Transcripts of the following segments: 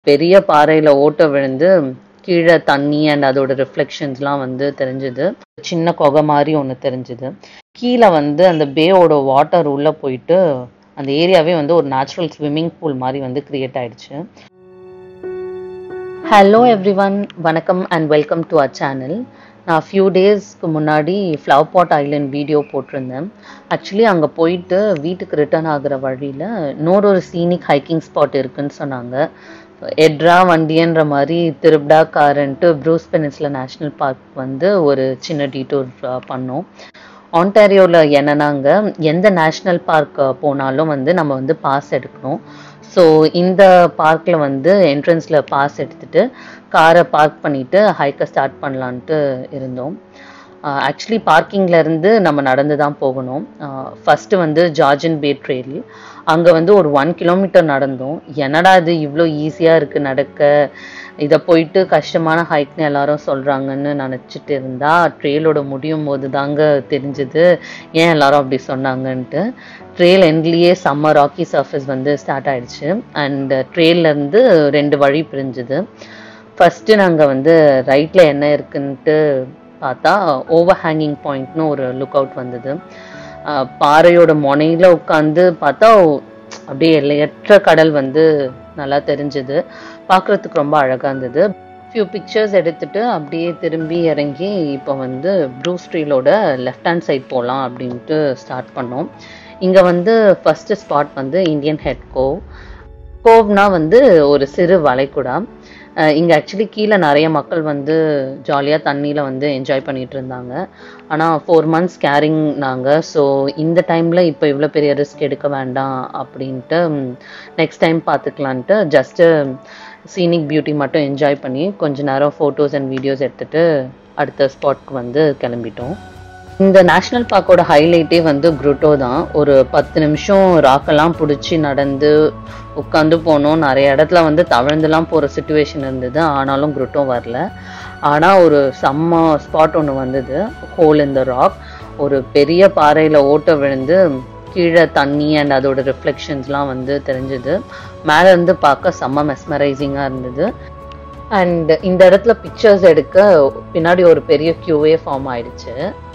பெரிய பாறையில் ஓட்டை விழுந்து கீழே தண்ணி அண்ட் அதோட ரிஃப்ளெக்ஷன்ஸ்லாம் வந்து தெரிஞ்சுது சின்ன குகை மாதிரி ஒன்று தெரிஞ்சுது கீழே வந்து அந்த பேயோட வாட்டர் உள்ளே போயிட்டு அந்த ஏரியாவே வந்து ஒரு நேச்சுரல் ஸ்விம்மிங் பூல் மாதிரி வந்து கிரியேட் ஆயிடுச்சு ஹலோ எவ்ரி ஒன் வணக்கம் and welcome to our channel நான் ஃபியூ டேஸ்க்கு முன்னாடி ஃப்ளவர் பாட் ஐலண்ட் வீடியோ போட்டிருந்தேன் ஆக்சுவலி அங்கே போயிட்டு வீட்டுக்கு ரிட்டர்ன் ஆகுற வழியில் இன்னொரு ஒரு சீனிக் ஹைக்கிங் ஸ்பாட் இருக்குன்னு சொன்னாங்க எட்ரா வண்டியன்ற மாதிரி திருப்டா காரன்ட்டு ப்ரூஸ் பெனிஸ்ல நேஷ்னல் பார்க் வந்து ஒரு சின்ன டீட்டூர் பண்ணோம் ஆன்டாரியோவில் என்னன்னாங்க எந்த நேஷ்னல் பார்க் போனாலும் வந்து நம்ம வந்து பாஸ் எடுக்கணும் ஸோ இந்த பார்க்கில் வந்து என்ட்ரன்ஸில் பாஸ் எடுத்துட்டு காரை பார்க் பண்ணிவிட்டு ஹைக்கை ஸ்டார்ட் பண்ணலான்ட்டு இருந்தோம் ஆக்சுவலி பார்க்கிங்லேருந்து நம்ம நடந்து தான் போகணும் ஃபஸ்ட்டு வந்து ஜார்ஜன் பே ட்ரெயில் அங்கே வந்து ஒரு ஒன் கிலோமீட்டர் நடந்தோம் என்னடா இது இவ்வளோ ஈஸியாக இருக்குது நடக்க இதை போயிட்டு கஷ்டமான ஹைக்னு எல்லாரும் சொல்கிறாங்கன்னு நினச்சிட்டு இருந்தா ட்ரெயிலோட முடியும் போது தாங்க தெரிஞ்சுது ஏன் எல்லாரும் அப்படி சொன்னாங்கன்ட்டு ட்ரெயில் எண்ட்லேயே செம்ம ராக்கி சர்ஃபேஸ் வந்து ஸ்டார்ட் ஆயிடுச்சு அண்ட் ட்ரெயிலேருந்து ரெண்டு வழி பிரிஞ்சுது ஃபஸ்ட்டு நாங்கள் வந்து ரைட்டில் என்ன இருக்குன்ட்டு பார்த்தா ஓவர் ஹேங்கிங் பாயிண்ட்னு ஒரு லுக் அவுட் வந்தது பாறையோட முனையில் உட்காந்து பார்த்தா அப்படியே எல்லையற்ற கடல் வந்து நல்லா தெரிஞ்சுது பார்க்குறதுக்கு ரொம்ப அழகாக இருந்தது ஃபியூ பிக்சர்ஸ் எடுத்துட்டு அப்படியே திரும்பி இறங்கி இப்போ வந்து ப்ரூ ஸ்ட்ரீலோட லெஃப்ட் ஹேண்ட் சைட் போகலாம் அப்படின்ட்டு ஸ்டார்ட் பண்ணோம் இங்கே வந்து ஃபஸ்ட்டு ஸ்பாட் வந்து இந்தியன் ஹெட் கோவ் கோவ்னா வந்து ஒரு சிறு வளைகுடா இங்கே ஆக்சுவலி கீழே நிறைய மக்கள் வந்து ஜாலியாக தண்ணியில் வந்து என்ஜாய் பண்ணிகிட்டு இருந்தாங்க ஆனால் ஃபோர் மந்த்ஸ் கேரிங் நாங்கள் ஸோ இந்த டைமில் இப்போ இவ்வளோ பெரிய ரிஸ்க் எடுக்க வேண்டாம் அப்படின்ட்டு நெக்ஸ்ட் டைம் பார்த்துக்கலான்ட்டு ஜஸ்ட்டு சீனிக் பியூட்டி மட்டும் என்ஜாய் பண்ணி கொஞ்ச நேரம் ஃபோட்டோஸ் அண்ட் வீடியோஸ் எடுத்துகிட்டு அடுத்த ஸ்பாட்க்கு வந்து கிளம்பிட்டோம் இந்த நேஷ்னல் பார்க்கோட ஹைலைட்டே வந்து குருட்டோ தான் ஒரு பத்து நிமிஷம் ராக்கெல்லாம் பிடிச்சி நடந்து உட்காந்து போனோம் நிறைய இடத்துல வந்து தவழ்ந்துலாம் போகிற சுச்சுவேஷன் இருந்தது ஆனாலும் குருட்டோ வரல ஆனால் ஒரு செம்ம ஸ்பாட் ஒன்று வந்தது ஹோல் இந்த ராக் ஒரு பெரிய பாறையில் ஓட்ட விழுந்து கீழே தண்ணி அண்ட் அதோட ரிஃப்ளெக்ஷன்ஸ்லாம் வந்து தெரிஞ்சுது மேலே இருந்து பார்க்க செம்ம மெஸ்மரைசிங்காக இருந்தது அண்ட் இந்த இடத்துல பிக்சர்ஸ் எடுக்க பின்னாடி ஒரு பெரிய கியூவே ஃபார்ம் ஆயிடுச்சு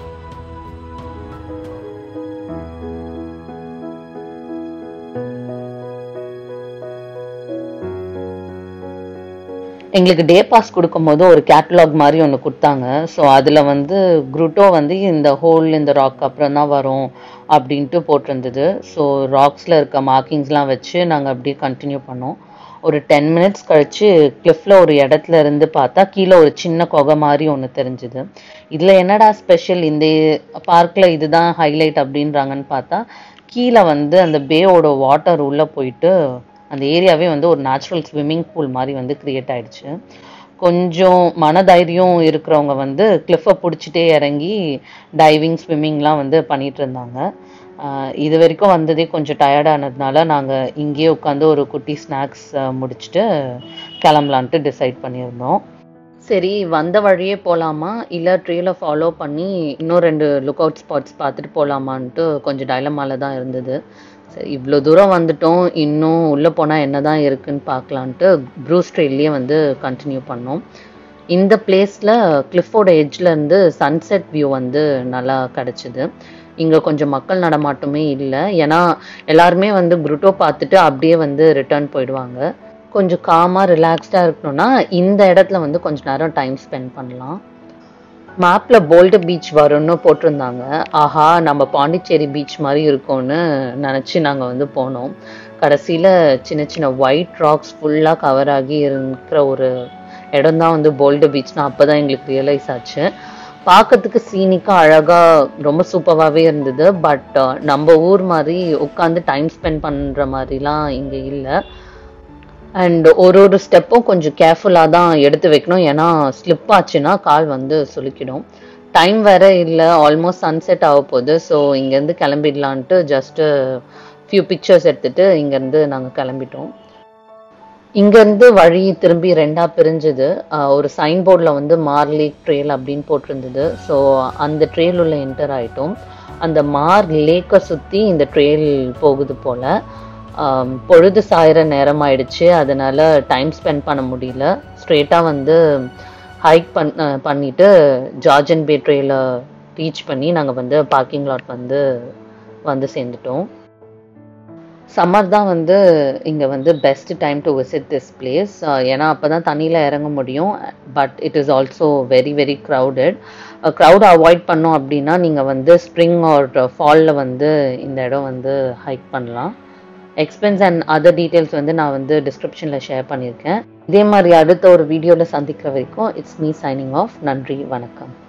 எங்களுக்கு டே பாஸ் கொடுக்கும்போது ஒரு கேட்டலாக் மாதிரி ஒன்று கொடுத்தாங்க ஸோ அதில் வந்து குருட்டோ வந்து இந்த ஹோல் இந்த ராக் அப்புறம் தான் வரும் அப்படின்ட்டு போட்டிருந்தது ஸோ ராக்ஸில் இருக்க மார்க்கிங்ஸ்லாம் வச்சு நாங்கள் அப்படியே கண்டினியூ பண்ணோம் ஒரு டென் மினிட்ஸ் கழித்து கிளிஃபில் ஒரு இடத்துல இருந்து பார்த்தா கீழே ஒரு சின்ன குகை மாதிரி ஒன்று தெரிஞ்சுது இதில் என்னடா ஸ்பெஷல் இந்த பார்க்கில் இதுதான் ஹைலைட் அப்படின்றாங்கன்னு பார்த்தா கீழே வந்து அந்த பேயோட வாட்டர் உள்ளே போயிட்டு அந்த ஏரியாவே வந்து ஒரு நேச்சுரல் ஸ்விம்மிங் பூல் மாதிரி வந்து கிரியேட் ஆயிடுச்சு கொஞ்சம் மனதைரியம் இருக்கிறவங்க வந்து கிளிஃபை பிடிச்சிட்டே இறங்கி டைவிங் ஸ்விம்மிங்லாம் வந்து பண்ணிட்டு இருந்தாங்க இது வரைக்கும் வந்ததே கொஞ்சம் டயர்டானதுனால நாங்கள் இங்கேயே உட்காந்து ஒரு குட்டி ஸ்நாக்ஸ் முடிச்சுட்டு கிளம்பலான்ட்டு டிசைட் பண்ணியிருந்தோம் சரி வந்த வழியே போகலாமா இல்லை ட்ரெயிலை ஃபாலோ பண்ணி இன்னும் ரெண்டு லுக் அவுட் ஸ்பாட்ஸ் பார்த்துட்டு போகலாமான்ட்டு கொஞ்சம் டைலமால தான் இருந்தது சரி இவ்வளோ தூரம் வந்துட்டோம் இன்னும் உள்ளே போனால் என்ன தான் இருக்குன்னு பார்க்கலான்ட்டு ப்ரூஸ் ட்ரெயிலே வந்து கண்டினியூ பண்ணோம் இந்த பிளேஸில் கிளிஃபோட எட்ஜ்லேருந்து சன்செட் வியூ வந்து நல்லா கிடச்சிது இங்கே கொஞ்சம் மக்கள் நடமாட்டமே இல்லை ஏன்னா எல்லாருமே வந்து குருட்டோ பார்த்துட்டு அப்படியே வந்து ரிட்டர்ன் போயிடுவாங்க கொஞ்சம் காமாக ரிலாக்ஸ்டாக இருக்கணும்னா இந்த இடத்துல வந்து கொஞ்சம் நேரம் டைம் ஸ்பெண்ட் பண்ணலாம் மேப்பில் போல்டு பீச் வரும்னு போட்டிருந்தாங்க ஆஹா நம்ம பாண்டிச்சேரி பீச் மாதிரி இருக்கும்னு நினச்சி நாங்கள் வந்து போனோம் கடைசியில் சின்ன சின்ன ஒயிட் ராக்ஸ் ஃபுல்லாக கவர் ஆகி இருக்கிற ஒரு இடம் தான் வந்து போல்டு பீச்னா அப்போ தான் எங்களுக்கு ரியலைஸ் ஆச்சு பார்க்கறதுக்கு சீனிக்காக அழகாக ரொம்ப சூப்பராகவே இருந்தது பட் நம்ம ஊர் மாதிரி உட்காந்து டைம் ஸ்பெண்ட் பண்ணுற மாதிரிலாம் இங்கே இல்லை அண்ட் ஒரு ஒரு ஸ்டெப்பும் கொஞ்சம் கேர்ஃபுல்லாக தான் எடுத்து வைக்கணும் ஏன்னா ஸ்லிப் ஆச்சுன்னா கால் வந்து சுலுக்கிடும் டைம் வேற இல்லை ஆல்மோஸ்ட் சன்செட் ஆக போகுது ஸோ இங்கேருந்து கிளம்பிடலான்ட்டு ஜஸ்ட்டு ஃபியூ பிக்சர்ஸ் எடுத்துகிட்டு இங்கேருந்து நாங்கள் கிளம்பிட்டோம் இங்கேருந்து வழி திரும்பி ரெண்டாக பிரிஞ்சுது ஒரு சைன் போர்டில் வந்து மார்லி ட்ரெயில் அப்படின்னு போட்டிருந்தது ஸோ அந்த ட்ரெயில் உள்ள என்டர் ஆகிட்டோம் அந்த மார் லேக்கை சுற்றி இந்த ட்ரெயில் போகுது போல் ஆம், பொழுது சாயிற நேரம் ஆயிடுச்சு அதனால டைம் ஸ்பெண்ட் பண்ண முடியல ஸ்ட்ரெயிட்டாக வந்து ஹைக் பண் அஹ் பண்ணிட்டு ஜார்ஜ் அண்ட் பேட்ரேயில் ரீச் பண்ணி நாங்கள் வந்து பார்க்கிங் லாட் வந்து வந்து சேர்ந்துட்டோம் சம்மர் தான் வந்து இங்கே வந்து best time to visit this place ஏன்னா அப்போ தான் தண்ணியில் இறங்க முடியும் but it is also very very crowded crowd avoid பண்ணோம் அப்படின்னா நீங்கள் வந்து ஸ்ப்ரிங் ஆர் ஃபாலில் வந்து இந்த இடம் வந்து ஹைக் பண்ணலாம் எக்ஸ்பென்ஸ் அண்ட் அதர் டீட்டெயில்ஸ் வந்து நான் வந்து டிஸ்கிரிப்ஷனில் ஷேர் பண்ணியிருக்கேன் இதே மாதிரி அடுத்த ஒரு வீடியோவில் சந்திக்கிற வரைக்கும் இட்ஸ் மீ சைனிங் ஆஃப் நன்றி வணக்கம்